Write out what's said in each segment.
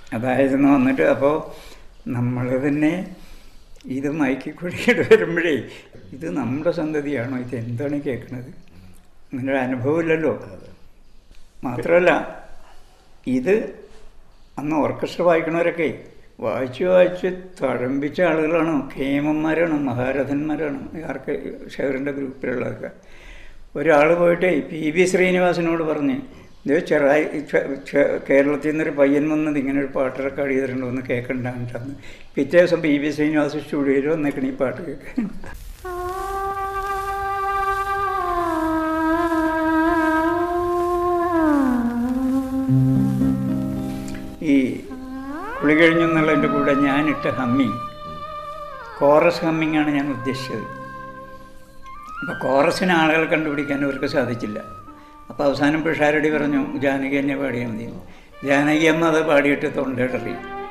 അതായിരുന്നു വന്നിട്ട് അപ്പോൾ നമ്മൾ തന്നെ ഇത് മയക്കി കൂടിയിട്ട് വരുമ്പോഴേ ഇത് നമ്മുടെ സന്തതിയാണോ ഇത് എന്താണ് കേൾക്കുന്നത് അങ്ങനെ ഒരു അനുഭവമില്ലല്ലോ മാത്രമല്ല ഇത് അന്ന് ഓർക്കസ്ട്ര വായിക്കണവരൊക്കെ വായിച്ച് വായിച്ച് തഴമ്പിച്ച ആളുകളാണ് കേമന്മാരാണ് മഹാരഥന്മാരാണ് ആർക്ക് ഷെയറിൻ്റെ ഗ്രൂപ്പിലുള്ളതൊക്കെ ഒരാൾ പോയിട്ട് പി വി ശ്രീനിവാസനോട് പറഞ്ഞ് ഇത് ചെറായി ചെ- ചെ- കേരളത്തിൽ നിന്നൊരു പയ്യൻ വന്നത് ഇങ്ങനെ ഒരു പാട്ട് റെക്കോർഡ് ചെയ്തിട്ടുണ്ടോ ഒന്ന് കേൾക്കണ്ടാന്ന് പിറ്റേ ദിവസം പി വി ശ്രീനിവാസ സ്റ്റുഡിയോയിൽ വന്നേക്കണ ഈ പാട്ട് കേൾക്കാൻ ഈ കുളി കഴിഞ്ഞു എന്നുള്ളതിൻ്റെ കൂടെ ഞാനിട്ട ഹമ്മിങ് കോറസ് ഹമ്മിങ് ആണ് ഞാൻ ഉദ്ദേശിച്ചത് അപ്പോൾ കോറസിന് ആളുകൾ കണ്ടുപിടിക്കാൻ അവർക്ക് സാധിച്ചില്ല അപ്പോൾ അവസാനം പിഷാരടി പറഞ്ഞു ജാനകി എന്നെ പാടിയാൽ മതി എന്ന്. ജാനകി അമ്മ അത് പാടിയിട്ട് തൊണ്ടയിടറി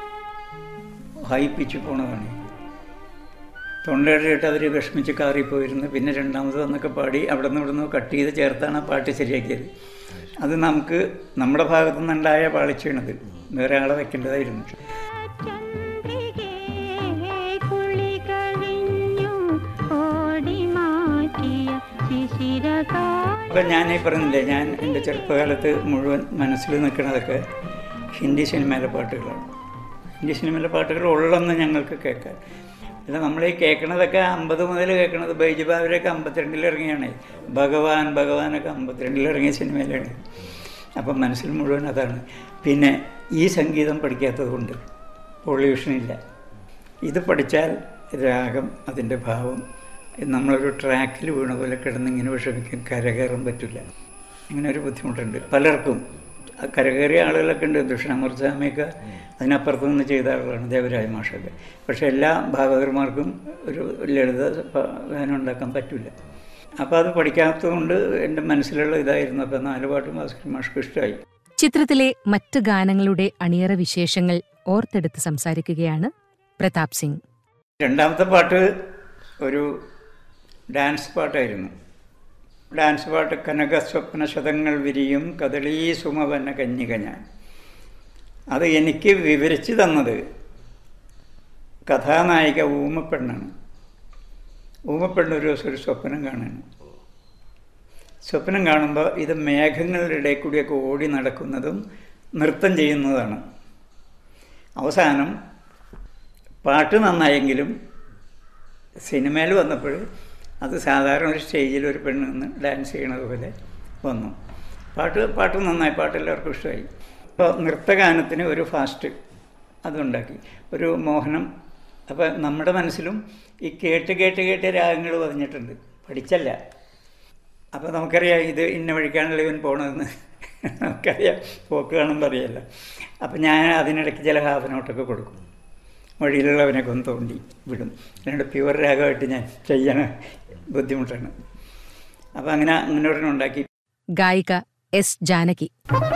ഹൈ പിച്ച് പോണതാണ് തൊണ്ടയിടറിയിട്ട് അവർ വിഷമിച്ച് കാറിപ്പോയിരുന്നു പിന്നെ രണ്ടാമത് വന്നൊക്കെ പാടി അവിടെ നിന്ന് ഇവിടെ നിന്ന് കട്ട് ചെയ്ത് ചേർത്താണ് ആ പാട്ട് ശരിയാക്കിയത് അത് നമുക്ക് നമ്മുടെ ഭാഗത്തു നിന്നുണ്ടായ പാളിച്ചാണത് വേറെ ആളെ വെക്കേണ്ടതായിരുന്നു ചന്ദ്രികേ കുളി കഴിഞ്ഞു ഓടി മാറ്റിയ ശിശിരകാല അപ്പം ഞാൻ ഈ പറഞ്ഞില്ലേ ഞാൻ എൻ്റെ ചെറുപ്പകാലത്ത് മുഴുവൻ മനസ്സിൽ നിൽക്കുന്നതൊക്കെ ഹിന്ദി സിനിമയിലെ പാട്ടുകളാണ് ഹിന്ദി സിനിമയിലെ പാട്ടുകൾ ഉള്ളെന്ന് ഞങ്ങൾക്ക് കേൾക്കാൻ അല്ല നമ്മൾ ഈ കേൾക്കണതൊക്കെ അമ്പത് മുതൽ കേൾക്കണത് ബൈജുബാബിലൊക്കെ അമ്പത്തിരണ്ടിൽ ഇറങ്ങിയാണ് ഭഗവാൻ ഭഗവാനൊക്കെ അമ്പത്തിരണ്ടിൽ ഇറങ്ങിയ സിനിമയിലാണ് അപ്പം മനസ്സിൽ മുഴുവൻ അതാണ് പിന്നെ ഈ സംഗീതം പഠിക്കാത്തത് കൊണ്ട് പൊള്യൂഷനില്ല ഇത് പഠിച്ചാൽ രാഗം അതിൻ്റെ ഭാവം നമ്മളൊരു ട്രാക്കിൽ വീണ പോലെ കിടന്ന് ഇങ്ങനെ വിഷമിക്കും കരകയറാൻ പറ്റില്ല അങ്ങനെ ഒരു ബുദ്ധിമുട്ടുണ്ട് പലർക്കും ആ കരകയറിയ ആളുകളൊക്കെ ഉണ്ട് ദക്ഷിണാമൂർസ്വാമിയൊക്കെ അതിനപ്പുറത്ത് നിന്ന് ചെയ്ത ആളുകളാണ് ദേവരായ മാഷൊക്കെ പക്ഷേ എല്ലാ ഭാഗവതന്മാർക്കും ഒരു ലളിത പ- ഗാനം ഉണ്ടാക്കാൻ പറ്റില്ല അപ്പോൾ അത് പഠിക്കാത്തത് കൊണ്ട് എൻ്റെ മനസ്സിലുള്ള ഇതായിരുന്നു അപ്പോൾ നാല് പാട്ടും ഭാസ്കരൻ മാഷ്ക്ക് ഇഷ്ടമായി ചിത്രത്തിലെ മറ്റ് ഗാനങ്ങളുടെ അണിയറ വിശേഷങ്ങൾ ഓർത്തെടുത്ത് സംസാരിക്കുകയാണ് പ്രതാപ് സിംഗ് രണ്ടാമത്തെ പാട്ട് ഒരു ഡാൻസ് പാട്ടായിരുന്നു ഡാൻസ് പാട്ട് കനക സ്വപ്ന ശതങ്ങൾ വിരിയും കദളീ സുമവന കന്യക ഞാൻ അത് എനിക്ക് വിവരിച്ചു തന്നത് കഥാനായിക ഊമപ്പെണ്ണാണ് ഊമപ്പെണ്ണ് ഒരു ദിവസം ഒരു സ്വപ്നം കാണുന്നു സ്വപ്നം കാണുമ്പോൾ ഇത് മേഘങ്ങളുടെ ഇടയിൽ കൂടിയൊക്കെ ഓടി നടക്കുന്നതും നൃത്തം ചെയ്യുന്നതാണ് അവസാനം പാട്ട് നന്നായെങ്കിലും സിനിമയിൽ വന്നപ്പോൾ അത് സാധാരണ ഒരു സ്റ്റേജിൽ ഒരു പെണ്ണ് നിന്ന് ഡാൻസ് ചെയ്യണത് പോലെ വന്നു പാട്ട് പാട്ട് നന്നായി പാട്ട് എല്ലാവർക്കും ഇഷ്ടമായി അപ്പോൾ നൃത്തഗാനത്തിന് ഒരു ഫാസ്റ്റ് അതുണ്ടാക്കി ഒരു മോഹനം അപ്പോൾ നമ്മുടെ മനസ്സിലും ഈ കേട്ട് കേട്ട് കേട്ട് രാഗങ്ങൾ പതിഞ്ഞിട്ടുണ്ട് പഠിച്ചല്ല അപ്പോൾ നമുക്കറിയാം ഇത് ഇന്ന വഴിക്കാണല്ലോ ഇവൻ പോണതെന്ന് നമുക്കറിയാം പോക്ക് കാണുമ്പോൾ അറിയാമല്ലോ അപ്പം ഞാൻ അതിനിടയ്ക്ക് ചില ഹാഫ് നോട്ടൊക്കെ കൊടുക്കും വഴിയിലുള്ളവനൊക്കെ ഒന്ന് തോണ്ടി വിടും അല്ലാണ്ട് പ്യുവർ രാഗമായിട്ട് ഞാൻ ചെയ്യാൻ ബുദ്ധിമുട്ടാണ് അപ്പോൾ അങ്ങനെ അങ്ങനെ ഒരെണ്ണം ഉണ്ടാക്കി ഗായിക എസ് ജാനകി